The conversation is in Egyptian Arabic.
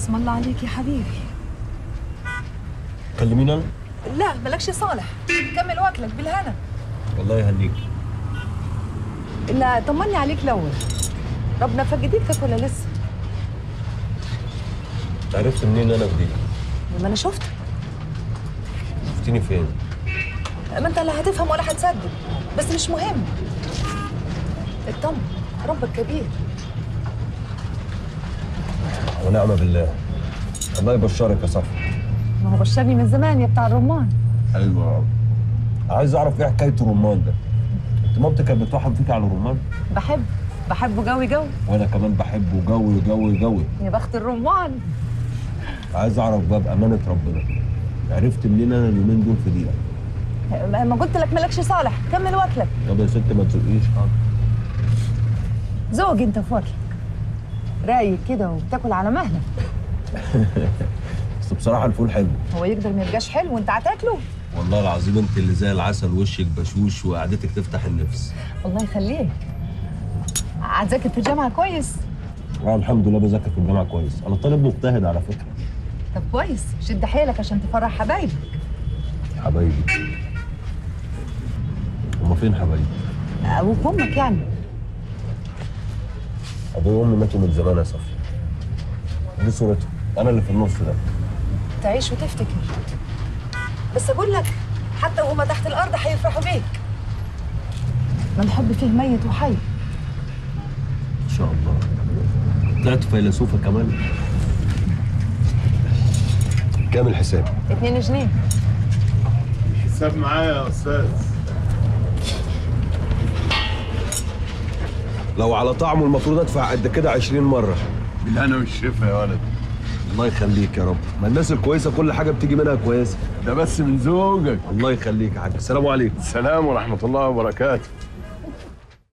اسم الله عليك يا حبيبي كلميني انا لا مالكش صالح كمل واكلك بالهنا والله يهنيك لا طمني عليك الاول ربنا فقدتك ولا لسه عرفت منين انا بدي ما انا شفتك شفتيني فين ما انت لا هتفهم ولا هتصدق بس مش مهم اطمن ربك كبير ونعم بالله الله يبشرك يا صفا ما هو بشرني من زمان يا بتاع الرمان ايوه عايز اعرف ايه حكايه الرمان ده انت مامتك كانت بتوحم فيك على الرمان بحب بحبه قوي قوي وانا كمان بحبه جوي جوي جوي يا بخت الرمان عايز اعرف بقى بامانه ربنا عرفت منين انا اليومين دول في دقيقه ما ما قلت لك مالكش صالح كمل واكلك طب يا ست ما تزقيش حاضر زوج انت في واكلك رايق كده وبتاكل على مهلك بس بصراحه الفول حلو هو يقدر ما يبقاش حلو وانت هتاكله والله العظيم انت اللي زي العسل وشك بشوش وقعدتك تفتح النفس الله يخليك هتذاكر في الجامعه كويس اه الحمد لله بذاكر في الجامعه كويس انا طالب مجتهد على فكره طب كويس شد حيلك عشان تفرح حبايبك حبايبي هما فين حبايبي ابوك وامك يعني ابويا وامي ماتوا من زمان يا صفي دي صورتهم انا اللي في النص ده تعيش وتفتكر بس اقول لك حتى وهما تحت الارض هيفرحوا بيك ما الحب فيه ميت وحي ان شاء الله طلعت فيلسوفه كمان كام الحساب 2 جنيه حساب معايا يا استاذ لو على طعمه المفروض ادفع قد كده 20 مره بالهنا والشفا يا ولد الله يخليك يا رب ما الناس الكويسه كل حاجه بتيجي منها كويسه ده بس من زوجك الله يخليك يا حاج السلام عليكم السلام ورحمة الله وبركاته